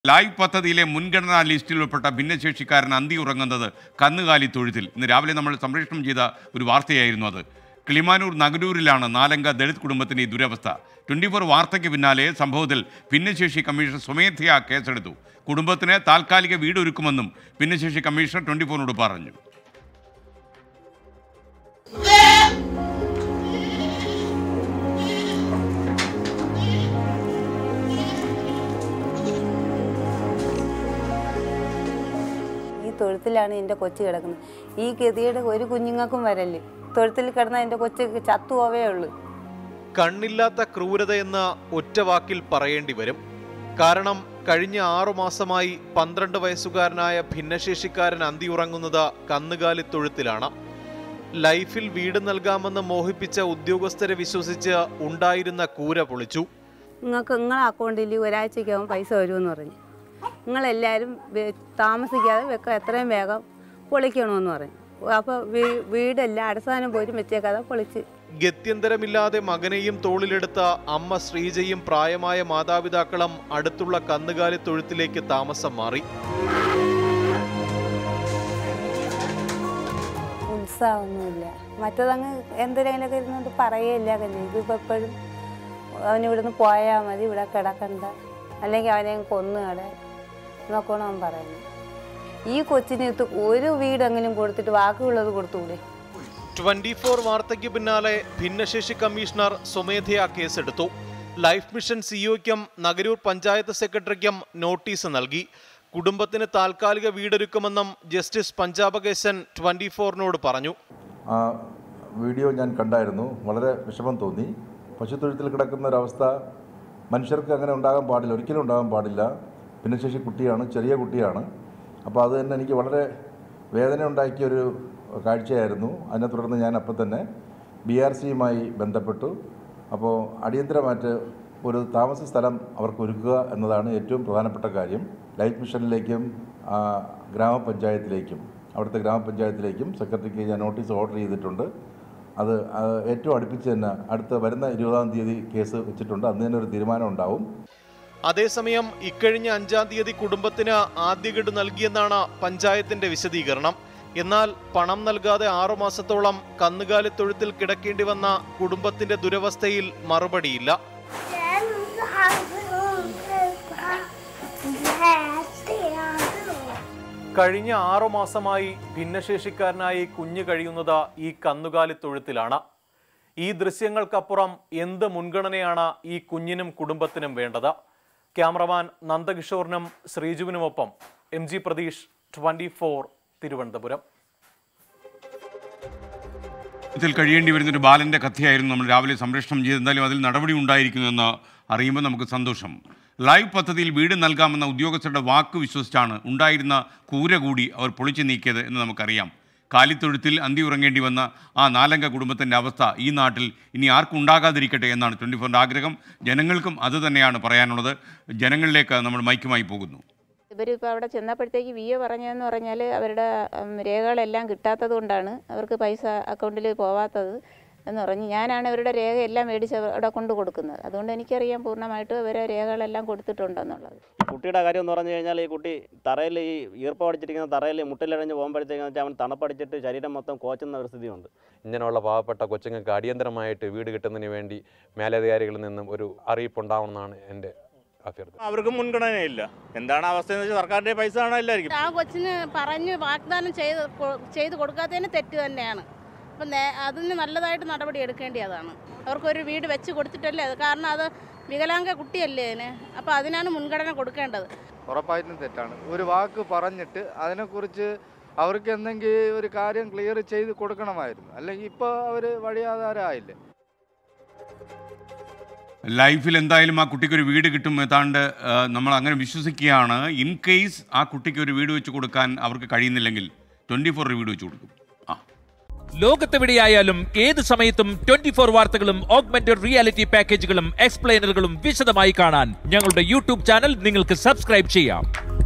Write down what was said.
live പദ്ധതിയിലെ മുൻഗണനാ ലിസ്റ്റിൽ ഉൾപ്പെട്ട ഭിന്നശേഷിക്കാരൻ അന്തി ഉറങ്ങുന്നത് കന്നുകാലി തൊഴുത്തിൽ ഇന്ന് രാവിലെ നമ്മൾ സംപ്രേഷണം ചെയ്ത ഒരു വാർത്തയായിരുന്നു അത് കിളിമാനൂർ നഗരൂരിലാണ് നാലംഗ ദളിത് കുടുംബത്തിന്റെ ഈ ദുരവസ്ഥ ട്വന്റി ഫോർ വാർത്തയ്ക്ക് പിന്നാലെ സംഭവത്തിൽ ഭിന്നശേഷി കമ്മീഷൻ സ്വമേധയാ കേസെടുത്തു കുടുംബത്തിന് താൽക്കാലിക വീട് ഒരുക്കുമെന്നും ഭിന്നശേഷി കമ്മീഷണർ ട്വന്റി ഫോറിനോട് പറഞ്ഞു ഈ തൊഴുത്തിലാണ് എൻ്റെ കൊച്ചു കിടക്കുന്നത് ഈ ഗതിയുടെ ഒരു കുഞ്ഞുങ്ങൾക്കും വരല് തൊഴുത്തിൽ കിടന്ന എൻ്റെ കൊച്ചു ചത്തുപോവേ ഉള്ളൂ കണ്ണില്ലാത്ത ക്രൂരതയെന്ന് ഒറ്റ വാക്കിൽ പറയേണ്ടി വരും കാരണം കഴിഞ്ഞ ആറു മാസമായി പന്ത്രണ്ട് വയസ്സുകാരനായ ഭിന്നശേഷിക്കാരൻ അന്തിയുറങ്ങുന്നത് കന്നുകാലി തൊഴുത്തിലാണ് ലൈഫിൽ വീട് നൽകാമെന്ന് മോഹിപ്പിച്ച ഉദ്യോഗസ്ഥരെ വിശ്വസിച്ച് ഉണ്ടായിരുന്ന കൂര പൊളിച്ചു നിങ്ങൾക്ക് നിങ്ങളെ അക്കൗണ്ടിൽ ഒരാഴ്ചയ്ക്കകം പൈസ വരുമെന്ന് പറഞ്ഞു നിങ്ങളെല്ലാവരും വെ- താമസിക്കാതെ വെക്ക എത്രയും വേഗം പൊളിക്കണമെന്ന് പറഞ്ഞു അപ്പോൾ വീടെല്ലാം അടിസ്ഥാനം പോലും വെച്ചേക്കാതെ പൊളിച്ച് ഗത്യന്തരമില്ലാതെ മകനെയും തോളിലെടുത്ത അമ്മ ശ്രീജയും പ്രായമായ മാതാപിതാക്കളും അടുത്തുള്ള കന്നുകാലി തൊഴുത്തിലേക്ക് താമസം മാറി ഉത്സാഹമൊന്നുമില്ല മറ്റതങ്ങ് എന്തെങ്കിലുമൊക്കെ ഇരുന്നുകൊണ്ട് പറയുകയില്ല കഞ്ഞി ഇതിപ്പോൾ എപ്പോഴും അവൻ ഇവിടുന്ന് പോയാൽ മതി ഇവിടെ കിടക്കണ്ട അല്ലെങ്കിൽ അവനെ കൊന്നു കട എന്നൊക്കെയാണ് അവൻ പറയുന്നത് ഈ കൊച്ചിന് ഇത് ഒരു വീടെങ്കിലും കൊടുത്തിട്ട് ബാക്കിയുള്ളത് കൊടുത്തുകൂടെ ട്വന്റി ഫോർ വാർത്തയ്ക്ക് പിന്നാലെ ഭിന്നശേഷി കമ്മീഷണർ സ്വമേധയാ കേസെടുത്തു ലൈഫ് മിഷൻ സിഇഒയ്ക്കും നഗരൂർ പഞ്ചായത്ത് സെക്രട്ടറിക്കും നോട്ടീസ് നൽകി കുടുംബത്തിന് താൽക്കാലിക വീടൊരുക്കുമെന്നും ജസ്റ്റിസ് പഞ്ചാബകേശൻ ട്വന്റി ഫോറിനോട് പറഞ്ഞു ആ വീഡിയോ ഞാൻ കണ്ടായിരുന്നു വളരെ വിഷമം തോന്നി പശുത്തൊഴുത്തിൽ കിടക്കുന്ന ഒരവസ്ഥ മനുഷ്യർക്ക് അങ്ങനെ ഉണ്ടാകാൻ പാടില്ല ഒരിക്കലും ഉണ്ടാകാൻ പാടില്ല ഭിന്നശേഷി കുട്ടിയാണ് ചെറിയ കുട്ടിയാണ് അപ്പോൾ അത് തന്നെ എനിക്ക് വളരെ വേദന ഉണ്ടാക്കിയ ഒരു കാഴ്ചയായിരുന്നു അതിനെ തുടർന്ന് ഞാൻ അപ്പം തന്നെ ബി ആർ സിയുമായി ബന്ധപ്പെട്ടു അപ്പോൾ അടിയന്തരമായിട്ട് ഒരു താമസ സ്ഥലം അവർക്ക് ഒരുക്കുക എന്നതാണ് ഏറ്റവും പ്രധാനപ്പെട്ട കാര്യം ലൈഫ് മിഷനിലേക്കും ആ, ഗ്രാമപഞ്ചായത്തിലേക്കും അവിടുത്തെ ഗ്രാമപഞ്ചായത്തിലേക്കും സെക്രട്ടറിക്ക് ഞാൻ നോട്ടീസ് ഓർഡർ ചെയ്തിട്ടുണ്ട് അത് ആ, ഏറ്റവും അടുപ്പിച്ച് തന്നെ അടുത്ത വരുന്ന ഇരുപതാം തീയതി കേസ് വെച്ചിട്ടുണ്ട് അന്ന് തന്നെ ഒരു തീരുമാനം ഉണ്ടാവും അതേസമയം ഇക്കഴിഞ്ഞ അഞ്ചാം തീയതി കുടുംബത്തിന് ആദ്യഗഡു നൽകിയെന്നാണ് പഞ്ചായത്തിന്റെ വിശദീകരണം എന്നാൽ പണം നൽകാതെ ആറു മാസത്തോളം കന്നുകാലി തൊഴുത്തിൽ കിടക്കേണ്ടി വന്ന കുടുംബത്തിന്റെ ദുരവസ്ഥയിൽ മറുപടിയില്ല കഴിഞ്ഞ ആറു മാസമായി ഭിന്നശേഷിക്കാരനായി കുഞ്ഞ് കഴിയുന്നത് ഈ കന്നുകാലി തൊഴുത്തിലാണ് ഈ ദൃശ്യങ്ങൾക്കപ്പുറം എന്ത് മുൻഗണനയാണ് ഈ കുഞ്ഞിനും കുടുംബത്തിനും വേണ്ടത് ക്യാമറമാൻ നന്ദകിഷോറിനും ശ്രീജുവിനുമൊപ്പം M G Pratheesh twenty four Thiruvananthapuram ഇതിൽ കഴിയേണ്ടി വരുന്ന ഒരു ബാലൻ്റെ കഥയായിരുന്നു നമ്മൾ രാവിലെ സംപ്രേഷണം ചെയ്ത് എന്തായാലും അതിൽ നടപടി ഉണ്ടായിരിക്കുമെന്ന് അറിയുമ്പോൾ നമുക്ക് സന്തോഷം ലൈവ് പദ്ധതിയിൽ വീട് നൽകാമെന്ന ഉദ്യോഗസ്ഥരുടെ വാക്ക് വിശ്വസിച്ചാണ് ഉണ്ടായിരുന്ന കൂര കൂടി അവർ പൊളിച്ചു നീക്കിയത് എന്ന് നമുക്കറിയാം കാലിത്തൊഴുത്തിൽ അന്തി ഉറങ്ങേണ്ടി വന്ന ആ നാലംഗ കുടുംബത്തിൻ്റെ അവസ്ഥ ഈ നാട്ടിൽ ഇനി ആർക്കും ഉണ്ടാകാതിരിക്കട്ടെ എന്നാണ് ട്വൻറ്റി ഫോറിൻ്റെ ആഗ്രഹം ജനങ്ങൾക്കും അത് തന്നെയാണ് പറയാനുള്ളത് ജനങ്ങളിലേക്ക് നമ്മൾ മൈക്കുമായി പോകുന്നു ഇവരിപ്പോൾ അവിടെ ചെന്നപ്പോഴത്തേക്ക് വി എ പറഞ്ഞതെന്ന് പറഞ്ഞാൽ അവരുടെ ഉം, രേഖകളെല്ലാം കിട്ടാത്തത് കൊണ്ടാണ് അവർക്ക് പൈസ അക്കൗണ്ടിൽ പോവാത്തത് എന്ന് പറഞ്ഞ് ഞാനാണ് അവരുടെ രേഖയെല്ലാം മേടിച്ച് അവിടെ കൊണ്ട് കൊടുക്കുന്നത് അതുകൊണ്ട് എനിക്കറിയാം പൂർണ്ണമായിട്ടും അവരെ രേഖകളെല്ലാം കൊടുത്തിട്ടുണ്ടെന്നുള്ളത് കുട്ടിയുടെ കാര്യം എന്ന് പറഞ്ഞു കഴിഞ്ഞാൽ ഈ കുട്ടി തറയിൽ ഈ ഈർപ്പം അടിച്ചിരിക്കുന്ന തറയിൽ മുട്ടിലഴഞ്ഞ് പോകുമ്പോഴത്തേക്കെന്ന് വെച്ചാൽ അവൻ തണുപ്പടിച്ചിട്ട് ശരീരം മൊത്തം കോച്ചുന്ന ഒരു സ്ഥിതിയുണ്ട് ഇങ്ങനെയുള്ള പാവപ്പെട്ട കൊച്ചുങ്ങൾക്ക് അടിയന്തരമായിട്ട് വീട് കിട്ടുന്നതിന് വേണ്ടി മേലധികാരികളിൽ നിന്നും ഒരു അറിയിപ്പ് ഉണ്ടാവണമെന്നാണ് എൻ്റെ അഭ്യർത്ഥന അവർക്ക് മുൻഗണനയില്ല എന്താണ് അവസ്ഥ എന്ന് വെച്ചാൽ സർക്കാരിന്റെ പൈസ കാണാനില്ലായിരിക്കും ആ കൊച്ചിന് പറഞ്ഞ് വാഗ്ദാനം ചെയ്ത് കൊ- ചെയ്ത് കൊടുക്കാത്തതിന് തെറ്റ് തന്നെയാണ് അപ്പം നേ- അതിന് നല്ലതായിട്ട് നടപടി എടുക്കേണ്ടതാണ് അവർക്കൊരു വീട് വെച്ച് കൊടുത്തിട്ടല്ലേ അത് കാരണം അത് വികലാംഗ കുട്ടിയല്ലേ അതിന് അപ്പോൾ അതിനാണ് മുൻഗണന കൊടുക്കേണ്ടത് ഉറപ്പായിട്ടും തെറ്റാണ് ഒരു വാക്ക് പറഞ്ഞിട്ട് അതിനെക്കുറിച്ച് അവർക്ക് എന്തെങ്കിലും ഒരു കാര്യം ക്ലിയർ ചെയ്ത് കൊടുക്കണമായിരുന്നു അല്ലെങ്കിൽ ഇപ്പോൾ അവർ വഴിയാധാരമായില്ലേ ലൈഫിൽ എന്തായാലും ആ കുട്ടിക്ക് ഒരു വീട് കിട്ടും ഏതാണ്ട് ആ, നമ്മൾ അങ്ങനെ വിശ്വസിക്കുകയാണ് ഇൻ കേസ് ആ കുട്ടിക്ക് ഒരു വീട് വെച്ച് കൊടുക്കാൻ അവർക്ക് കഴിയുന്നില്ലെങ്കിൽ ട്വൻറ്റി ഫോർ ഒരു വീട് വെച്ച് കൊടുക്കും ആ ലോകത്തെവിടെയായാലും ഏത് സമയത്തും ട്വന്റി ഫോർ വാർത്തകളും ഓഗ്മെന്റഡ് റിയാലിറ്റി പാക്കേജുകളും എക്സ്പ്ലെയിനറുകളും വിശദമായി കാണാൻ ഞങ്ങളുടെ യൂട്യൂബ് ചാനൽ നിങ്ങൾക്ക് സബ്സ്ക്രൈബ് ചെയ്യാം